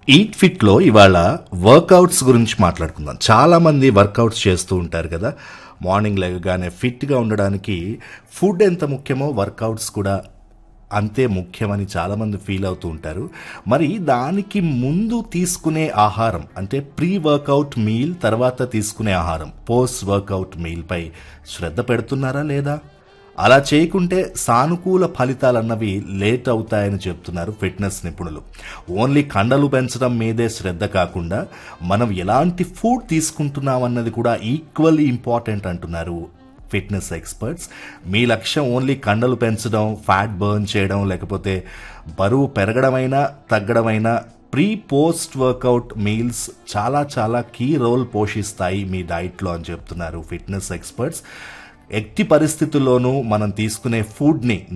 eat ఫిట్లో ఇవాళ workouts గురించి మాట్లాడుకుందాం చాలా మంది వర్కౌట్స్ చేస్తూ ఉంటారు కదా మార్నింగ్ లేవగానే ఫిట్గా ఉండడానికి ఫుడ్ ఎంత ముఖ్యమో వర్కౌట్స్ కూడా అంతే ముఖ్యమని చాలామంది ఫీల్ అవుతూ ఉంటారు మరి దానికి ముందు తీసుకునే ఆహారం అంటే ప్రీ వర్కౌట్ మీల్ తర్వాత తీసుకునే ఆహారం పోస్ట్ వర్కౌట్ మీల్పై శ్రద్ధ పెడుతున్నారా లేదా అలా చేయకుంటే సానుకూల ఫలితాలన్నవి లేట్ అవుతాయని చెప్తున్నారు ఫిట్నెస్ నిపుణులు ఓన్లీ కండలు పెంచడం మీదే శ్రద్ధ కాకుండా మనం ఎలాంటి ఫుడ్ తీసుకుంటున్నామన్నది కూడా ఈక్వల్లీ ఇంపార్టెంట్ అంటున్నారు ఫిట్నెస్ ఎక్స్పర్ట్స్ మీ లక్ష్యం ఓన్లీ కండలు పెంచడం ఫ్యాట్ బర్న్ చేయడం లేకపోతే బరువు పెరగడమైనా తగ్గడమైనా ప్రీ పోస్ట్ వర్కౌట్ మీల్స్ చాలా చాలా కీ రోల్ పోషిస్తాయి మీ డైట్లో అని చెప్తున్నారు ఫిట్నెస్ ఎక్స్పర్ట్స్ ఎట్టి పరిస్థితుల్లోనూ మనం తీసుకునే ఫుడ్ని